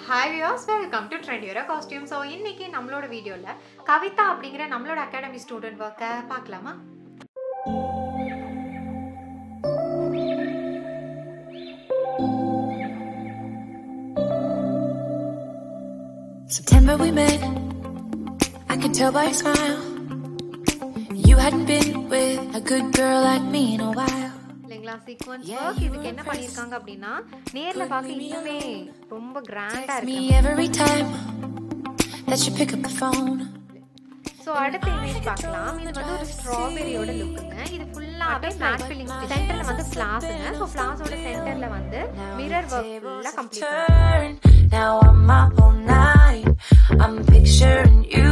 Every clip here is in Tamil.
ஹாய் வியூஸ் வெல்கம் டு ட்ரெண்டியோர காஸ்டியூம் ஸோ இன்னைக்கு நம்மளோட வீடியோவில் கவிதா அப்படிங்கிற நம்மளோட அகாடமி ஸ்டூடெண்ட் ஒர்க்கை பார்க்கலாமா September we met. I could tell by your smile. You hadn't been with a good girl like me in a while. இல்லைங்களா சீக்வன்ஸ் ஒர்க் இதுக்கு என்ன பண்ணியிருக்காங்க அப்படின்னா நேரில் பார்க்க இன்னுமே ரொம்ப கிராண்டாக Text இருக்கு me every time that you pick up the phone. So அடுத்த இமேஜ் பார்க்கலாம் இது வந்து ஒரு ஸ்ட்ராபெரியோட லுக்குங்க இது ஃபுல்லாகவே மேட் ஃபில்லிங் சென்டரில் வந்து ஃப்ளாஸுங்க ஸோ ஃப்ளாஸோட சென்டரில் வந்து மிரர் ஒர்க் ஃபுல்லாக complete Turn. Now I'm up all night. I'm picturing you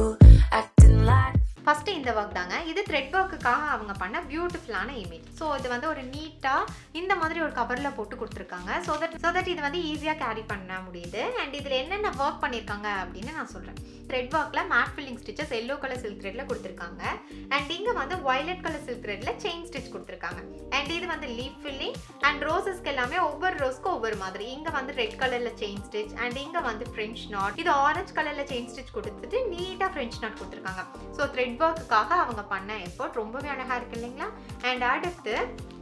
acting like. First இந்த ஒர்க் தாங்க இது த்ரெட் ஒர்க்குக்காக அவங்க பண்ண பியூட்டிஃபுல்லான இமேஜ் ஸோ இது வந்து ஒரு நீட்டாக இந்த மாதிரி ஒரு கவரில் போட்டு கொடுத்துருக்காங்க ஸோ தட் ஸோ தட் இது வந்து ஈஸியாக கேரி பண்ண முடியுது அண்ட் இதில் என்னென்ன ஒர்க் பண்ணியிருக்காங்க அப்படின்னு நான் சொல்கிறேன் த்ரெட் ஒர்க்கில் mat filling stitches yellow colour silk த்ரெட்டில் கொடுத்துருக்காங்க அண்ட் இங்கே வந்து வயலட் கலர் சில்க் த்ரெட்டில் செயின் ஸ்டிச் கொடுத்துருக்காங்க அண்ட் இது வந்து லீஃப் ஃபில்லிங் அண்ட் ரோசஸ்க்கு எல்லாமே ஒவ்வொரு ரோஸ்க்கு ஒவ்வொரு மாதிரி இங்கே வந்து ரெட் கலரில் செயின் ஸ்டிச் அண்ட் இங்கே வந்து ஃப்ரெஞ்ச் நாட் இது ஆரஞ்சு கலரில் செயின் ஸ்டிச் கொடுத்துட்டு நீட்டாக ஃப்ரெஞ்ச் நாட் கொடுத்துருக்காங்க ஸோ த்ரெட் ஒர்க்குக்காக அவங்க பண்ண எஃபர்ட் ரொம்பவே அழகாக இருக்கு இல்லைங்களா அண்ட் அடுத்து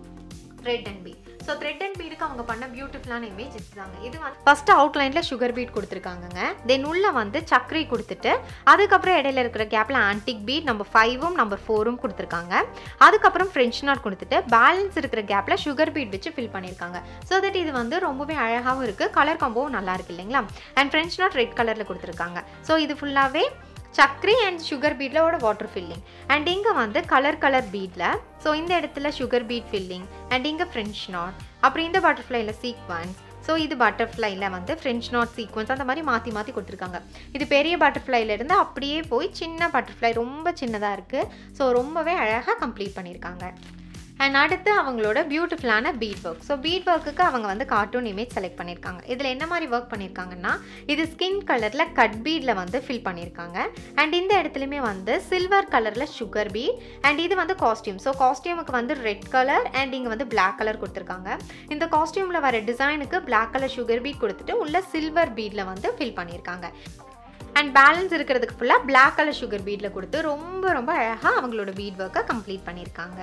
thread and bead so thread and பீடுக்கு அவங்க பண்ண பியூட்டிஃபுல்லான இமேஜ் இதுதாங்க இது வந்து ஃபர்ஸ்ட் அவுட்லைனில் சுகர் பீட் கொடுத்துருக்காங்கங்க தென் உள்ள வந்து சக்கரை கொடுத்துட்டு அதுக்கப்புறம் இடையில இருக்கிற கேப்பில் ஆன்டிக் பீட் நம்பர் ஃபைவும் நம்பர் ஃபோரும் கொடுத்துருக்காங்க அதுக்கப்புறம் ஃப்ரெஞ்ச் நாட் கொடுத்துட்டு பேலன்ஸ் இருக்கிற கேப்பில் சுகர் பீட் வச்சு ஃபில் பண்ணியிருக்காங்க ஸோ தட் இது வந்து ரொம்பவே அழகாகவும் இருக்குது கலர் காம்போவும் நல்லா இருக்கு இல்லைங்களா அண்ட் ஃப்ரெஞ்ச் நாட் ரெட் கலரில் கொடுத்துருக்காங்க ஸோ இது ஃபுல்லாகவே சக்கரி அண்ட் சுகர் பீட்லோட வாட்டர் ஃபில்லிங் அண்ட் இங்கே வந்து கலர் கலர் பீட்டில் ஸோ இந்த இடத்துல சுகர் பீட் ஃபில்லிங் அண்ட் இங்கே ஃப்ரெஞ்ச் நாட் அப்புறம் இந்த பட்டர்ஃப்ளைல சீக்வன்ஸ் ஸோ இது பட்டர்ஃப்ளைல வந்து ஃப்ரெஞ்ச் நாட் சீக்வன்ஸ் அந்த மாதிரி மாற்றி மாற்றி கொடுத்துருக்காங்க இது பெரிய பட்டர்ஃப்ளைல இருந்து அப்படியே போய் சின்ன பட்டர்ஃப்ளை ரொம்ப சின்னதாக இருக்குது ஸோ ரொம்பவே அழகாக கம்ப்ளீட் பண்ணியிருக்காங்க அண்ட் அடுத்து அவங்களோட பியூட்டிஃபுல்லான பீட் ஒர்க் ஸோ பீட் ஒர்க்குக்கு அவங்க வந்து கார்ட்டூன் இமேஜ் செலக்ட் பண்ணியிருக்காங்க இதில் என்ன மாதிரி ஒர்க் பண்ணியிருக்காங்கன்னா இது ஸ்கின் கலரில் கட் பீடில் வந்து ஃபில் பண்ணியிருக்காங்க அண்ட் இந்த இடத்துலையுமே வந்து சில்வர் கலரில் சுகர் பீட் அண்ட் இது வந்து காஸ்டியூம் ஸோ காஸ்டியூமுக்கு வந்து ரெட் கலர் அண்ட் இங்கே வந்து பிளாக் கலர் கொடுத்துருக்காங்க இந்த காஸ்டியூமில் வர டிசைனுக்கு பிளாக் கலர் சுகர் பீட் கொடுத்துட்டு உள்ள சில்வர் பீடில் வந்து ஃபில் பண்ணியிருக்காங்க அண்ட் பேலன்ஸ் இருக்கிறதுக்கு ஃபுல்லாக பிளாக் கலர் சுகர் பீடில் கொடுத்து ரொம்ப ரொம்ப அழகாக அவங்களோட பீட் ஒர்க்கை கம்ப்ளீட் பண்ணியிருக்காங்க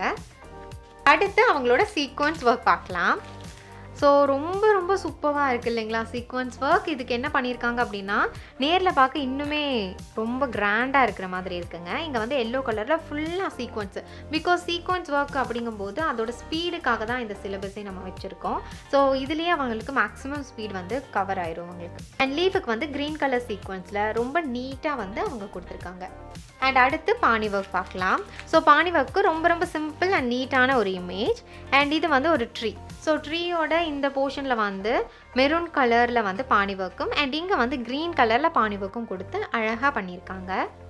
அடுத்து அவங்களோட சீக்வன்ஸ் ஒர்க் பார்க்கலாம் ஸோ ரொம்ப ரொம்ப சூப்பராக இருக்குது இல்லைங்களா சீக்வன்ஸ் ஒர்க் இதுக்கு என்ன பண்ணியிருக்காங்க அப்படின்னா நேரில் பார்க்க இன்னுமே ரொம்ப கிராண்டாக இருக்கிற மாதிரி இருக்குங்க இங்கே வந்து எல்லோ கலரில் ஃபுல்லாக சீக்வன்ஸு பிகாஸ் சீக்வன்ஸ் ஒர்க் அப்படிங்கும்போது அதோட ஸ்பீடுக்காக தான் இந்த சிலபஸே நம்ம வச்சுருக்கோம் ஸோ இதுலேயே அவங்களுக்கு மேக்ஸிமம் ஸ்பீட் வந்து கவர் ஆயிரும் அவங்களுக்கு அண்ட் லீஃபுக்கு வந்து க்ரீன் கலர் சீக்வன்ஸில் ரொம்ப நீட்டாக வந்து அவங்க கொடுத்துருக்காங்க அண்ட் அடுத்து பானி ஒர்க் பார்க்கலாம் ஸோ பானி ஒர்க்கு ரொம்ப ரொம்ப சிம்பிள் அண்ட் நீட்டான ஒரு இமேஜ் அண்ட் இது வந்து ஒரு ட்ரீ ஸோ ட்ரீயோட இந்த போர்ஷனில் வந்து மெரூன் கலரில் வந்து பானி ஒர்க்கும் அண்ட் இங்கே வந்து க்ரீன் கலரில் பானி ஒர்க்கும் கொடுத்து அழகாக பண்ணியிருக்காங்க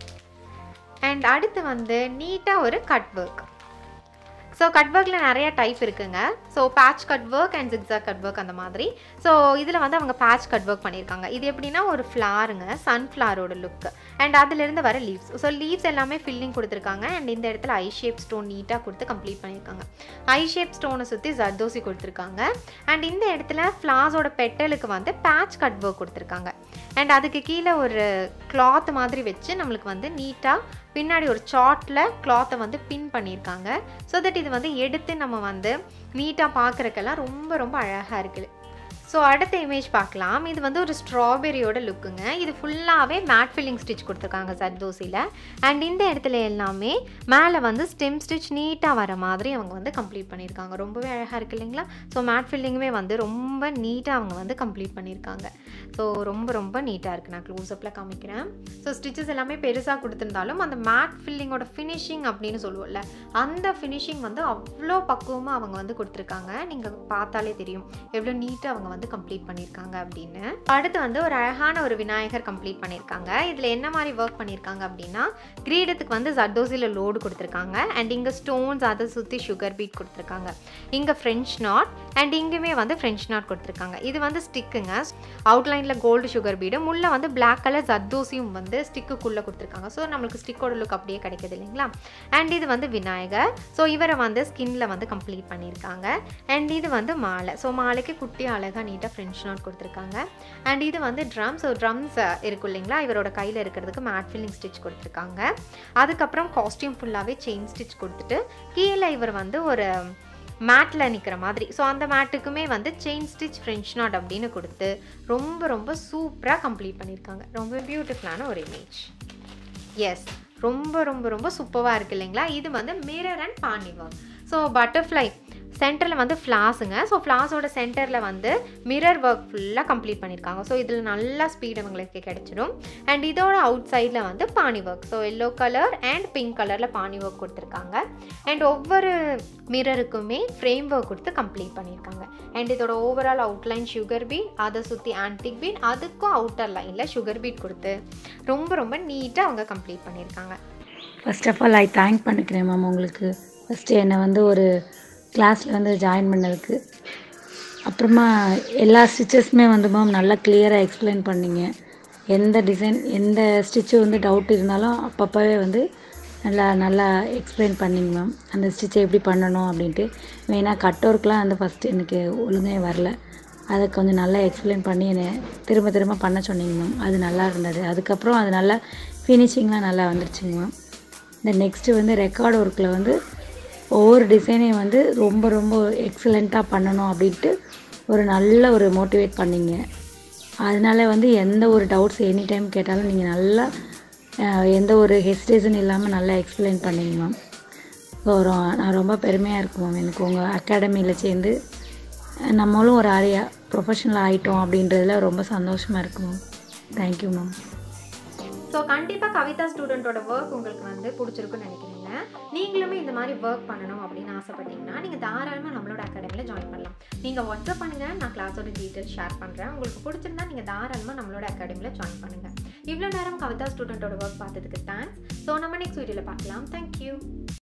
அண்ட் அடுத்து வந்து நீட்டாக ஒரு கட் ஒர்க் ஸோ கட் ஒர்க்கில் நிறைய டைப் இருக்குங்க so patch cut work and jigsaw cut work அந்த மாதிரி ஸோ இதில் வந்து அவங்க பேட்ச் கட் ஒர்க் பண்ணியிருக்காங்க இது எப்படின்னா ஒரு ஃப்ளாருங்க சன்ஃப்ளவரோட லுக் அண்ட் அதுலேருந்து வர லீவ்ஸ் ஸோ லீவ்ஸ் எல்லாமே ஃபில்லிங் கொடுத்துருக்காங்க அண்ட் இந்த இடத்துல ஐ ஷேப் ஸ்டோன் நீட்டாக கொடுத்து கம்ப்ளீட் பண்ணியிருக்காங்க ஐ ஷேப் ஸ்டோனை சுற்றி ஜர்தோசி கொடுத்துருக்காங்க அண்ட் இந்த இடத்துல ஃப்ளாஸோட பெட்டலுக்கு வந்து பேட்ச் கட் ஒர்க் கொடுத்துருக்காங்க அண்ட் அதுக்கு கீழே ஒரு கிளாத் மாதிரி வச்சு நம்மளுக்கு வந்து நீட்டாக பின்னாடி ஒரு சார்ட்டில் கிளாத்தை வந்து பின் பண்ணியிருக்காங்க ஸோ தட் இது வந்து எடுத்து நம்ம வந்து நீட்டாக பார்க்குறக்கெல்லாம் ரொம்ப ரொம்ப அழகாக இருக்குது ஸோ அடுத்த இமேஜ் பார்க்கலாம் இது வந்து ஒரு ஸ்ட்ராபெரியோட லுக்குங்க இது ஃபுல்லாகவே மேட் ஃபில்லிங் ஸ்டிச் கொடுத்துருக்காங்க சர்தோசியில் அண்ட் இந்த இடத்துல எல்லாமே மேலே வந்து ஸ்டெம் ஸ்டிச் நீட்டாக வர மாதிரி அவங்க வந்து கம்ப்ளீட் பண்ணியிருக்காங்க ரொம்பவே அழகாக இருக்கு இல்லைங்களா ஸோ மேட் ஃபில்லிங்குமே வந்து ரொம்ப நீட்டாக அவங்க வந்து கம்ப்ளீட் பண்ணியிருக்காங்க ஸோ ரொம்ப ரொம்ப நீட்டாக இருக்குது நான் க்ளோஸ்அப்பில் காமிக்கிறேன் ஸோ ஸ்டிச்சஸ் எல்லாமே பெருசாக கொடுத்துருந்தாலும் அந்த மேட் ஃபில்லிங்கோட ஃபினிஷிங் அப்படின்னு சொல்லுவோம்ல அந்த ஃபினிஷிங் வந்து அவ்வளோ பக்குவமாக அவங்க வந்து கொடுத்துருக்காங்க நீங்கள் பார்த்தாலே தெரியும் எவ்வளோ நீட்டாக அவங்க வந்து கம்ப்ளீட் பண்ணியிருக்காங்க அப்படின்னு அடுத்து வந்து ஒரு அழகான ஒரு விநாயகர் கம்ப்ளீட் பண்ணியிருக்காங்க இதில் என்ன மாதிரி ஒர்க் பண்ணியிருக்காங்க அப்படின்னா கிரீடத்துக்கு வந்து ஜர்தோசியில் லோடு கொடுத்துருக்காங்க அண்ட் இங்கே ஸ்டோன்ஸ் அதை சுற்றி சுகர் பீட் கொடுத்துருக்காங்க இங்கே ஃப்ரெஞ்ச் நாட் அண்ட் இங்கேயுமே வந்து ஃப்ரெஞ்ச் நாட் கொடுத்துருக்காங்க இது வந்து ஸ்டிக்குங்க அவுட்லைனில் கோல்டு சுகர் பீடு முள்ள வந்து பிளாக் கலர் ஜர்தோசியும் வந்து ஸ்டிக்குக்குள்ளே கொடுத்துருக்காங்க ஸோ நம்மளுக்கு ஸ்டிக்கோட லுக் அப்படியே கிடைக்குது இல்லைங்களா அண்ட் இது வந்து விநாயகர் ஸோ இவரை வந்து ஸ்கின்ல வந்து கம்ப்ளீட் பண்ணியிருக்காங்க அண்ட் இது வந்து மாலை ஸோ மாலைக்கு குட்டி அழகாக நீட்டாக ஃப்ரெஞ்ச் நாட் கொடுத்துருக்காங்க அண்ட் இது வந்து ட்ரம் ஸோ ட்ரம்ஸ் இருக்கும் இல்லைங்களா இவரோட கையில் இருக்கிறதுக்கு மேட் ஃபில்லிங் ஸ்டிச் கொடுத்துருக்காங்க அதுக்கப்புறம் காஸ்டியூம் ஃபுல்லாகவே செயின் ஸ்டிச் கொடுத்துட்டு கீழே இவர் வந்து ஒரு மேட்டில் நிற்கிற மாதிரி ஸோ அந்த மேட்டுக்குமே வந்து செயின் ஸ்டிச் ஃப்ரெஞ்ச் நாட் அப்படின்னு கொடுத்து ரொம்ப ரொம்ப சூப்பராக கம்ப்ளீட் பண்ணியிருக்காங்க ரொம்ப பியூட்டிஃபுல்லான ஒரு இமேஜ் எஸ் ரொம்ப ரொம்ப ரொம்ப சூப்பராக இருக்குது இல்லைங்களா இது வந்து மிரர் அண்ட் பாண்டி ஒர்க் ஸோ பட்டர்ஃப்ளை சென்டரில் வந்து ஃப்ளாஸுங்க ஸோ ஃப்ளாஸோட சென்டரில் வந்து மிரர் ஒர்க் ஃபுல்லாக கம்ப்ளீட் பண்ணியிருக்காங்க ஸோ இதில் நல்லா ஸ்பீட் உங்களுக்கு கிடைச்சிடும் அண்ட் இதோட அவுட் சைடில் வந்து பானி work so yellow colour and pink கலரில் பானி ஒர்க் கொடுத்துருக்காங்க அண்ட் ஒவ்வொரு மிரருக்குமே ஃப்ரேம் ஒர்க் கொடுத்து கம்ப்ளீட் பண்ணியிருக்காங்க அண்ட் இதோட ஓவரால் அவுட்லைன் சுகர் பீட் அதை சுற்றி ஆன்டிக் பீட் அதுக்கும் அவுட்டர் லைனில் சுகர் பீட் கொடுத்து ரொம்ப ரொம்ப நீட்டாக அவங்க கம்ப்ளீட் பண்ணியிருக்காங்க first of all I thank பண்ணிக்கிறேன் மேம் உங்களுக்கு ஃபஸ்ட்டு என்னை வந்து ஒரு கிளாஸில் வந்து ஜாயின் பண்ணதுக்கு அப்புறமா எல்லா ஸ்டிச்சஸுமே வந்து மேம் நல்லா கிளியராக எக்ஸ்பிளைன் பண்ணீங்க எந்த டிசைன் எந்த ஸ்டிச்சு வந்து டவுட் இருந்தாலும் அப்பப்போவே வந்து நல்லா நல்லா எக்ஸ்பிளைன் பண்ணிங்க மேம் அந்த ஸ்டிச்சை எப்படி பண்ணணும் அப்படின்ட்டு மெயினாக கட் ஒர்க்லாம் வந்து ஃபஸ்ட்டு எனக்கு ஒழுங்கே வரல அதை கொஞ்சம் நல்லா எக்ஸ்பிளைன் பண்ணி என்னை திரும்ப திரும்ப பண்ண சொன்னீங்க மேம் அது நல்லா இருந்தது அதுக்கப்புறம் அது நல்லா ஃபினிஷிங்லாம் நல்லா வந்துருச்சுங்க மேம் இந்த நெக்ஸ்ட்டு வந்து ரெக்கார்ட் ஒர்க்கில் வந்து ஒவ்வொரு டிசைனையும் வந்து ரொம்ப ரொம்ப எக்ஸலண்ட்டாக பண்ணணும் அப்படின்ட்டு ஒரு நல்ல ஒரு மோட்டிவேட் பண்ணீங்க அதனால வந்து எந்த ஒரு டவுட்ஸ் எனி டைம் கேட்டாலும் நீங்கள் நல்லா அஹ், எந்த ஒரு ஹெசிடேஷன் இல்லாமல் நல்லா எக்ஸ்பிளைன் பண்ணீங்க மேம் ஸோ நான் ரொம்ப பெருமையாக இருக்கும் மேம் எனக்கு உங்கள் அகாடமியில் சேர்ந்து அஹ், நம்மளும் ஒரு ஆரியா ப்ரொஃபஷனல் ஆகிட்டோம் அப்படின்றதுல ரொம்ப சந்தோஷமாக இருக்கு மேம் தேங்க்யூ மேம் ஸோ கண்டிப்பாக கவிதா ஸ்டூடெண்ட்டோட ஒர்க் உங்களுக்கு வந்து பிடிச்சிருக்குன்னு நினைக்கிறீங்க நீங்களுமே இந்த மாதிரி ஒர்க் பண்ணணும் அப்படின்னு ஆசைப்பட்டீங்கன்னா நீங்கள் தாராளமாக நம்மளோட அகாடமியில் ஜாயின் பண்ணலாம் நீங்கள் வாட்ஸ்அப் பண்ணுங்கள் நான் கிளாஸோட டீட்டெயில்ஸ் ஷேர் பண்ணுறேன் உங்களுக்கு பிடிச்சிருந்தா நீங்கள் தாராளமாக நம்மளோட அகாடமியில் ஜாயின் பண்ணுங்கள் இவ்வளோ நேரம் கவிதா ஸ்டூடெண்ட்டோட ஒர்க் பார்த்ததுக்கு தேங்க்ஸ் ஸோ நம்ம நெக்ஸ்ட் வீடியோவில் பார்க்கலாம் தேங்க்யூ